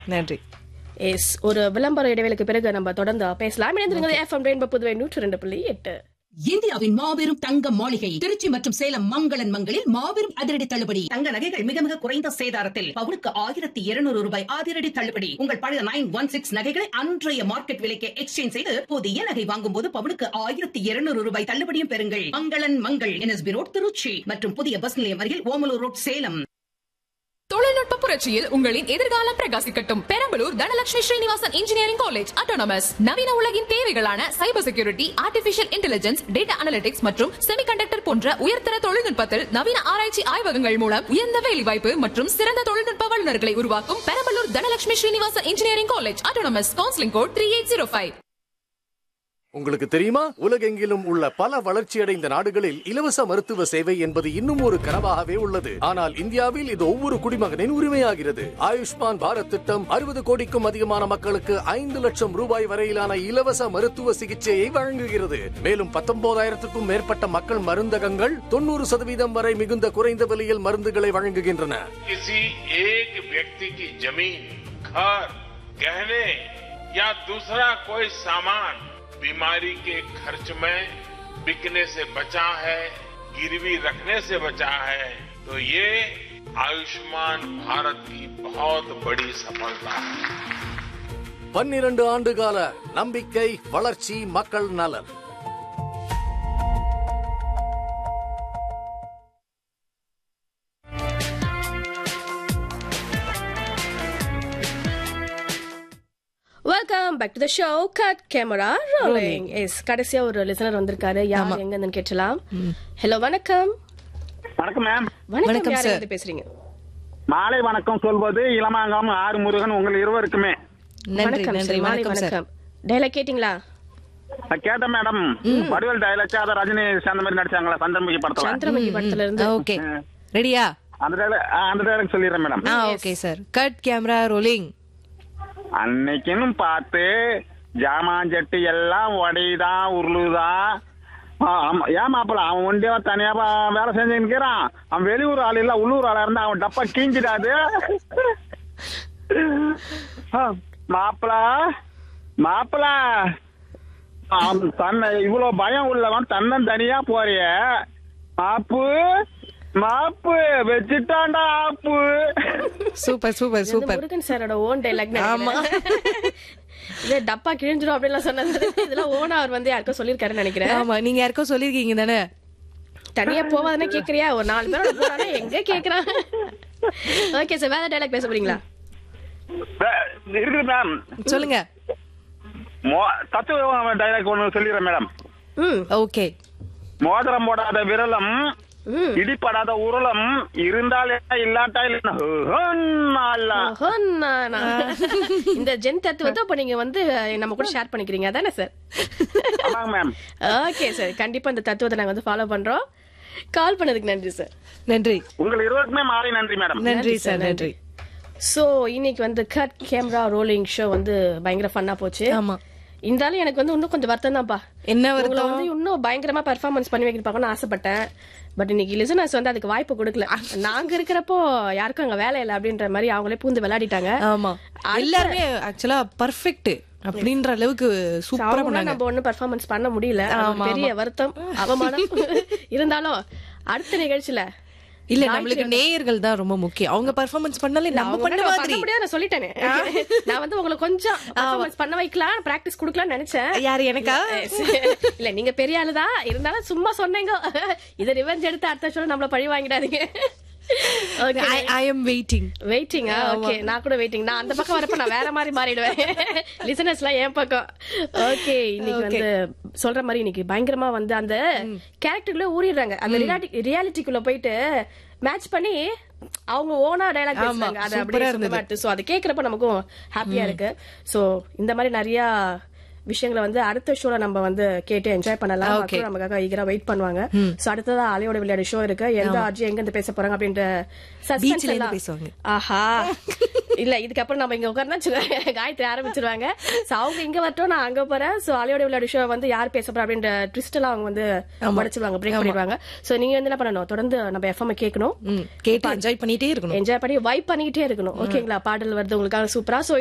நன்றி எஸ் ஒரு விளம்பர இடைவேளைக்கு பிறகு நம்ம தொடர்ந்து பேசலாம் இணைந்திருங்கள் எஃப்எம் ரெயின்போ புதுவை நூற்று ரெண்டு புள்ளி எட்டு இந்தியாவின் மாபெரும் தங்க மாளிகை திருச்சி மற்றும் சேலம் மங்களன் மங்களில் மாபெரும் அதிரடி தள்ளுபடி தங்க நகைகள் மிக மிக குறைந்த சேதாரத்தில் பவுனுக்கு ஆயிரத்தி இருநூறு ரூபாய் அதிரடி தள்ளுபடி உங்கள் பழைய நைன் ஒன் சிக்ஸ் நகைகளை அன்றைய மார்க்கெட் விலைக்கு எக்ஸ்சேஞ்ச் செய்து புதிய நகை வாங்கும் போது பவுனுக்கு ஆயிரத்தி இருநூறு ரூபாய் தள்ளுபடியும் பெறுங்கள் மங்களன் மங்கள் என்எஸ்பி ரோட் திருச்சி மற்றும் புதிய பஸ் நிலையம் அருகில் ஓமலூர் ரோட் சேலம் தொழில்நுட்ப புரட்சியில் உங்களின் எதிர்காலம் பிரகாசிக்கட்டும் Perambalur Dhanalakshmi Srinivasan engineering college autonomous நவீன உலகின் தேவைகளான cyber security artificial intelligence data analytics மற்றும் செமிகண்டக்டர் போன்ற உயர்தர தொழில்நுட்பத்தில் நவீன ஆராய்ச்சி ஆய்வகங்கள் மூலம் உயர்ந்த வேலைவாய்ப்பு மற்றும் சிறந்த தொழில்நுட்ப வல்லுநர்களை உருவாக்கும் Perambalur Dhanalakshmi Srinivasan engineering college autonomous counselling code three eight zero five உங்களுக்கு தெரியுமா உலகெங்கிலும் உள்ள பல வளர்ச்சியடைந்த நாடுகளில் இலவச மருத்துவ சேவை என்பது இன்னும் ஒரு கனவாகவே உள்ளது ஆனால் இந்தியாவில் இது ஒவ்வொரு குடிமகனின் உரிமையாகிறது ஆயுஷ்மான் பாரத் திட்டம் அறுபது கோடிக்கும் அதிகமான மக்களுக்கு ஐந்து லட்சம் ரூபாய் வரையிலான இலவச மருத்துவ சிகிச்சையை வழங்குகிறது மேலும் பத்தொன்பதாயிரத்துக்கும் மேற்பட்ட மக்கள் மருந்தகங்கள் தொண்ணூறு சதவீதம் வரை மிகுந்த குறைந்த விலையில் மருந்துகளை வழங்குகின்றன किसी एक व्यक्ति की जमीन घर गहने या दूसरा कोई सामान बीमारी के खर्च में बिकने से बचा है गिरवी रखने से बचा है तो ये आयुष्मान भारत की बहुत बड़ी सफलता है பன்னிரண்டு ஆண்டு கால நம்பிக்கை வளர்ச்சி மக்கள் நலன் welcome back to the show cut camera rolling yes கடைசியா ஒரு லிசனர் வந்திருக்காரு யார் எங்க இருந்து கேட்டலாம் ஹலோ வணக்கம் வணக்கம் மேம் வணக்கம் வணக்கம், யார் sir. வந்து பேசுறீங்க மாலை வணக்கம் சொல்வது இளமாங்கம் ஆறு முருகன் உங்கள் இருவருக்குமே நன்றி வணக்கம் நன்றி sir. மாலை வணக்கம் சார் வணக்கம் டைலாக் கேட்டிங்களா நான் கேட்டேன் மேடம் வடிவேல் டைலாக் அதை ரஜினி அந்த மாதிரி நடிச்சாங்களா சந்திரமுகி படத்துல சந்திரமுகி படத்துல இருந்து ஓகே ரெடியா அந்த டைலாக் அந்த டைலாக் சொல்லிடுறேன் மேடம் ஆ okay sir cut camera rolling அன்னைக்குன்னு பார்த்து ஜாமான் ஜட்டி எல்லாம் உடையுதான் உருளுதான் ஆ, ஆமா. ஏன் மாப்பிள அவன் ஒண்டியா தனியா பா- வேலை செஞ்சு நிக்கிறான் அவன் வெளியூர் ஆள் இல்ல உள்ளூர் ஆளா இருந்தா அவன் டப்பா கீஞ்சிடாது ஆ, மாப்பிள மாப்பிள அவன் தன்னை இவ்வளவு பயம் உள்ளவன் தன்னன் தனியா போறிய மாப்பு மாப்பு வச்சுட்டான்டா ஆப்பு சூப்பர் சூப்பர் இது வந்து சூப்பர் முருகன் சாரோட ஓன் டைலாக் ஆமா. இதே டப்பா கிழிஞ்சிரும் அப்படிலாம் சொன்னது இதெல்லாம் ஓனா அவர் வந்து யாருக்கோ சொல்லிருக்காருன்னு நினைக்கிறேன் ஆமா நீங்க யாருக்கோ சொல்லிருக்கீங்க தானே தனியா போவாதானே கேக்குறியா ஒரு நாலு பேரோட போறானே எங்க கேக்குறான் ஓகே சார் வேற டைலாக் பேச போறீங்களா இருக்குது மேம் சொல்லுங்க மோ- தத்துவ டைலாக் ஒண்ணு சொல்லிடுறேன் மேடம் ம் ஓகே மோதிரம் போடாத விரலம் ம் இடிப்படாத உருளம் இருந்தால் என்ன இல்லாட்டா இல்ல ஹொன்னாலா. ஓஹோ, நான், நான். இந்த ஜென் தத்துவத்தை இப்ப நீங்க வந்து நம்ம கூட ஷேர் பண்ணிக்கிறீங்க அதானே சார் ஆமாங்க மேம் ஓகே சார் கண்டிப்பா இந்த தத்துவத்தை நாங்க வந்து ஃபாலோ பண்றோம் கால் பண்ணதுக்கு நன்றி சார் நன்றி உங்கள் இருவருக்குமே மாலை நன்றி மேடம் நன்றி சார் நன்றி சோ இன்னைக்கு வந்து கட் கேமரா ரோலிங் ஷோ வந்து பயங்கர ஃபன்னா போச்சு ஆமா இருந்தாலும் எனக்கு வந்து இன்னும் கொஞ்சம் வருத்தம் தான்ப்பா என்ன உங்களை வருத்தம் வந்து இன்னும் பயங்கரமா பெர்ஃபார்மன்ஸ் பண்ணி வைக்க பார்க்கணும்னு ஆசைப்பட்டேன் பட் இன்னைக்கு லிசனர்ஸ் வந்து அதுக்கு வாய்ப்பு கொடுக்கல நாங்க இருக்கிறப்போ யாருக்கும் அங்க வேலை இல்லை அப்படின்ற மாதிரி அவங்களே பூந்து விளையாடிட்டாங்க ஆமா எல்லாருமே ஆக்சுவலா பர்ஃபெக்ட் அப்படின்ற அளவுக்கு சூப்பரா அவங்கள பண்ணாங்க நம்ம ஒண்ணும் பெர்ஃபார்மன்ஸ் பண்ண முடியல அது ஒரு ஆமா, பெரிய வருத்தம் அவமானம் இருந்தாலும் அடுத்த நிகழ்ச்சியில இல்ல நம்மளுக்கு நேயர்கள் தான் ரொம்ப முக்கியம் அவங்க பெர்ஃபார்மன்ஸ் பண்ணாலே நம்ம அவங்க பண்ண முன்னாடி மாதிரி பண்ண முடியாது நான் சொல்லிட்டேனே நான் வந்து உங்களை கொஞ்சம் பெர்ஃபார்மன்ஸ் பண்ண வைக்கலாம் பிராக்டிஸ் கொடுக்கலாம்னு நினைச்சேன் யாரு எனக்கா இல்ல நீங்க பெரிய ஆளுதான் இருந்தாலும் சும்மா சொன்னீங்க இதை ரிவெஞ்ச் எடுத்து அடுத்த ஷோ நம்மள பழி வாங்கிடாதீங்க ஓகே ஐ எம் வெயிட்டிங் வெயிட்டிங்கா ஓகே நான் கூட வெயிட்டிங் நான் அந்த பக்கம் வரப்ப நான் வேற மாதிரி மாறிடுவேன் லிசனர்ஸ்லாம் என் பக்கம் ஓகே இன்னைக்கு வந்து சொல்ற மாதிரி இன்னைக்கு பயங்கரமா வந்து அந்த கேரக்டர்ல ஊறிடுறாங்க அந்த ரியாலிட்டிக்குள்ள போயிட்டு மேட்ச் பண்ணி அவங்க ஓனா டைலாக் பேசுறாங்க அது சூப்பரா அப்படியே இருந்தது. இருந்தது சோ அது கேக்குறப்ப நமக்கும் ஹாப்பியா இருக்கு சோ இந்த மாதிரி நிறைய விஷயங்களை வந்து அடுத்த ஷோல நம்ம வந்து கேட்டு என்ஜாய் பண்ணலாம் Okay. மக்களும் நமக்காக ஈகரா வெயிட் பண்ணுவாங்க சோ அடுத்ததா அலையோட விளையாடு ஷோ இருக்கு எந்த ஆர்ஜி எங்க இருந்து பேச போறாங்க அப்படின்ற suspense Beach ல இருந்து எல்லாம். பேசுவாங்க. ஆஹா இல்ல இதுக்கப்புறம் நம்ம இங்க உட்கார்ந்தா வச்சுக்கோங்க, காயத்ரி ஆரம்பிச்சிருவாங்க சோ அவங்க இங்க வரட்டும் நான் அங்க போறேன் சோ அலையோட விளையாடு ஷோ வந்து யார் பேச போறா அப்படின்ற ட்விஸ்ட் எல்லாம் அவங்க வந்து உடைச்சிருவாங்க பிரேக் பண்ணிடுவாங்க சோ நீங்க வந்து என்ன பண்ணணும் தொடர்ந்து நம்ம எஃப்எம் கேட்கணும் ம், கேட்டு என்ஜாய் பண்ணிட்டே இருக்கணும் என்ஜாய் பண்ணி வைப் பண்ணிக்கிட்டே இருக்கணும் ஓகேங்களா பாடல் வருது உங்களுக்காக சூப்பரா சோ